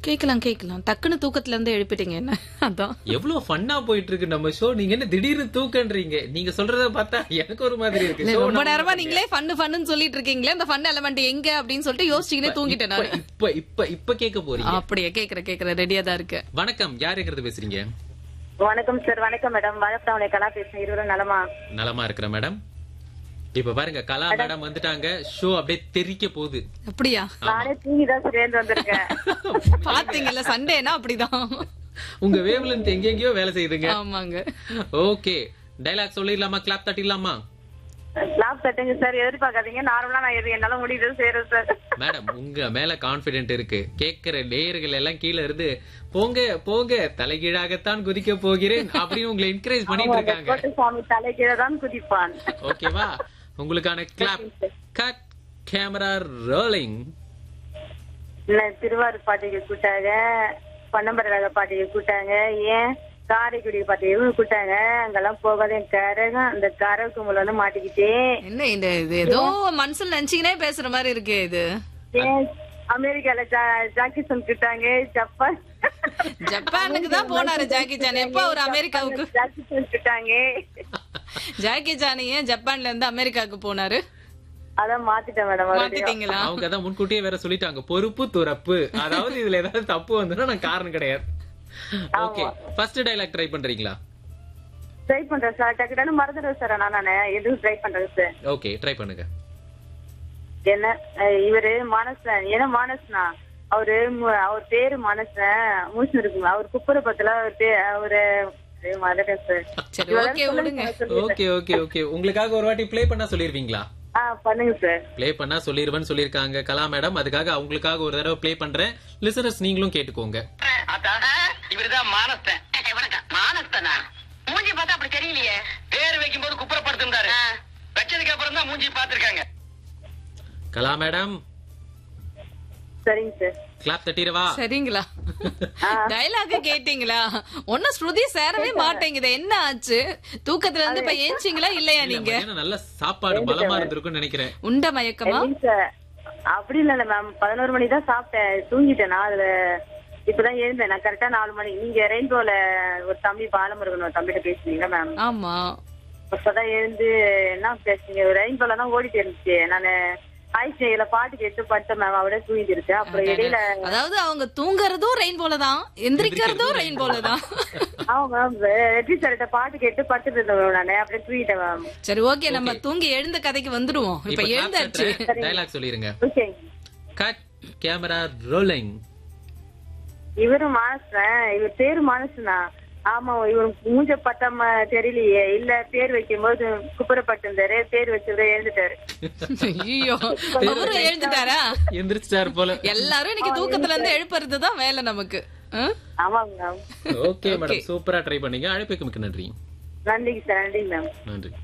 கேக்கலாம் கேக்கலாம் டக்குன்னு தூக்கத்துல இருந்து எழுப்பிட்டீங்க என்ன அதான் எவ்வளவு ஃபன்னா போயிட்டு இருக்கு நம்ம ஷோ நீங்க என்ன திடீர்னு தூக்கன்றீங்க நீங்க சொல்றத பார்த்தா எனக்கு ஒரு மாதிரி இருக்கு இல்ல, Show ரொம்ப நம்ம- நேரமா நீங்களே ஃபன்னு ஃபன்னு சொல்லிட்டு இருக்கீங்களே அந்த ஃபன் எலமெண்ட் எங்க அப்படின்னு சொல்லிட்டு யோசிச்சுக்கிட்டே தூங்கிட்டேன் இப்ப நான் இப்ப இப்ப இப்ப கேட்க போறீங்க அப்படியே கேக்குற கேக்குற ரெடியா தான் இருக்கு வணக்கம் யாருங்கிறது பேசுறீங்க வணக்கம் சார் வணக்கம் மேடம் வணக்கம் கலா பேசுறேன் இருவரும் நலமா நலமா இருக்கிற மேடம் இப்ப பாருங்க கலா மேடம் வந்துட்டாங்க ஷோ அப்படியே தெறிக்க போகுது அப்படியா நானே தூங்கி தான் சேர்ந்து வந்திருக்கேன் பாத்தீங்கல்ல சண்டேனா அப்படிதான் உங்க வேவ்லென்த் எங்கெங்கயோ வேலை செய்யுதுங்க ஆமாங்க ஓகே டைலாக் சொல்லிடலாமா கிளாப் தட்டிடலாமா லாப் தட்டுங்க சார் எதிர்பார்க்காதீங்க நார்மலா நான் எது என்னால முடியுது செய்யறேன் சார் மேடம் உங்க மேல கான்பிடென்ட் இருக்கு கேட்கிற நேயர்கள் எல்லாம் கீழ இருந்து போங்க போங்க தலைகீழாகத்தான் குதிக்க போகிறேன் அப்படின்னு உங்களை என்கரேஜ் பண்ணிட்டு இருக்காங்க கோட்டை சுவாமி தலைகீழ தான் குதிப்பான் ஓகேவா உங்களுக்கான கிளாப் கட் கேமரா ரோலிங் இல்ல திருவாரூர் பாட்டிக்கு கூட்டாங்க பன்னம்பரக பாட்டிக்கு கூட்டாங்க ஏன் காரைக்குடி பாட்டிக்கு கூட்டாங்க அங்கெல்லாம் போகாத என் கரகம் அந்த கரகு முள்ள வந்து மாட்டிக்கிட்டேன் என்ன இந்த இது ஏதோ மனசுல நினைச்சீங்கன்னே பேசுற மாதிரி இருக்கு இது ஏன் அமெரிக்கால ஜா- ஜாக்கிசன் கூட்டாங்க ஜப்பான் ஜப்பானுக்கு தான் போனாரு ஜாக்கி சான் எப்ப அவர் அமெரிக்காவுக்கு ஜாக்கிசன் கூட்டாங்க ஜாக்கி சான் ஏன் ஜப்பான்ல இருந்து அமெரிக்காவுக்கு போனாரு அதான் மாத்திட்டேன் மேடம் மறுபடியும் மாத்திட்டீங்களா அவங்க தான் முன்கூட்டியே வேற சொல்லிட்டாங்க பொறுப்பு துறப்பு அதாவது இதுல ஏதாவது தப்பு வந்துன்னா நான் காரணம் கிடையாது ஓகே ஃபர்ஸ்ட் டைலாக் ட்ரை பண்றீங்களா ட்ரை பண்றேன் சார் டக்குன்னு மறந்துடுவேன் சார் நான் நானு எதுவும் ட்ரை பண்றேன் சார் ஓகே ட்ரை பண்ணுங்க என்ன அஹ் இவரு மானசன் என்ன மானஸ்னா அவரு மு- அவர் பேரு மானசன் மூச்சு இருக்குங்க அவர் குப்புரப்பத்துல அவர் பே அவரு ஐயோ, மறந்துட்டேன் சார் சரி ஓகே விடுங்க ஓகே ஓகே ஓகே உங்களுக்காக ஒரு வாட்டி ப்ளே பண்ணா சொல்லிருவீங்களா ஆ பண்ணுங்க சார் ப்ளே பண்ணா சொல்லிருவேன்னு சொல்லிருக்காங்க கலா மேடம் அதுக்காக அவங்களுக்காக ஒரு தடவை ப்ளே பண்றேன் லிசனர்ஸ் நீங்களும் கேட்டுக்கோங்க அதான் இவருதான் மானஸ்தன் வணக்கம் மானஸ்தனா மூஞ்சி பார்த்தா அப்படி தெரியலையே பேர் வைக்கும்போது குப்புறப்படுத்திருந்தாரு வச்சதுக்கு அப்புறம் தான் மூஞ்சி பார்த்திருக்காங்க கலா மேடம் சரிங்க சார் கிளாப் தட்டிரவா சரிங்களா டைலாக் கேட்டீங்களா ஒன்னும் ஸ்ருதி சேரவே மாட்டேங்குது என்ன ஆச்சு தூக்கத்துல இருந்து இப்ப ஏஞ்சிங்களா இல்லையா நீங்க மத்தியானம் நல்ல சாப்பாடு பலமா இருந்திருக்கும்னு நினைக்கிறேன் உண்ட மயக்கமா இல்லைங்க சார் அப்படி இல்ல மேம் பதினோரு மணி தான் சாப்பிட்டேன் தூங்கிட்டேன் நான் அதுல இப்பதான் எழுந்தேன் நான் கரெக்டா நாலு மணி நீங்க ரெயின்போல ஒரு தம்பி பாலமுருகன் ஒரு தம்பிகிட்ட பேசுனீங்க மேம் ஆமா அப்பதான் எழுந்து என்ன பேசுனீங்க ரெயின்போல தான் ஓடிட்டு இருந்துச்சு நானு ஆயிஷையில பாட்டு கேட்டு படுத்தேன் மேம் அவட தூங்கிட்டு இருக்கேன் அப்புறம் இடையில அதாவது அவங்க தூங்குறதும் ரெயின் போல தான் எந்திரிக்கிறதும் ரெயின் போல தான் ஆமா மேம் வெற்றி சார்கிட்ட பாட்டு கேட்டு படுத்துட்டு இருந்தேன் மேம் நானு அப்படியே தூங்கிட்டேன் மேம் சரி ஓகே நம்ம தூங்கி எழுந்த கதைக்கு வந்துருவோம் இப்ப எழுந்தாச்சு டைலாக் சொல்லிருங்க ஓகே கட் கேமரா ரோலிங் இவரும் மானசன் இவர் பேரு மானசனா ஆமா இவர் மூஞ்ச பத்தாம தெரியலையே இல்ல பேர் வைக்கும் போது குப்புறப்பட்டிருந்தாரு பேர் வச்சதை எழுந்துட்டாரு ஐயோ அவரும் எழுந்துட்டாரா எந்திரிச்சிட்டாரு போல எல்லாரும் இன்னைக்கு தூக்கத்துல இருந்து எழுப்புறது தான் வேலை நமக்கு ஆ? ஆமாங்க மேம் ஓகே மேடம் சூப்பரா ட்ரை பண்ணீங்க அழைப்புக்கு மிக்க நன்றி நன்றிங்க சார் நன்றிங்க மேம் நன்றி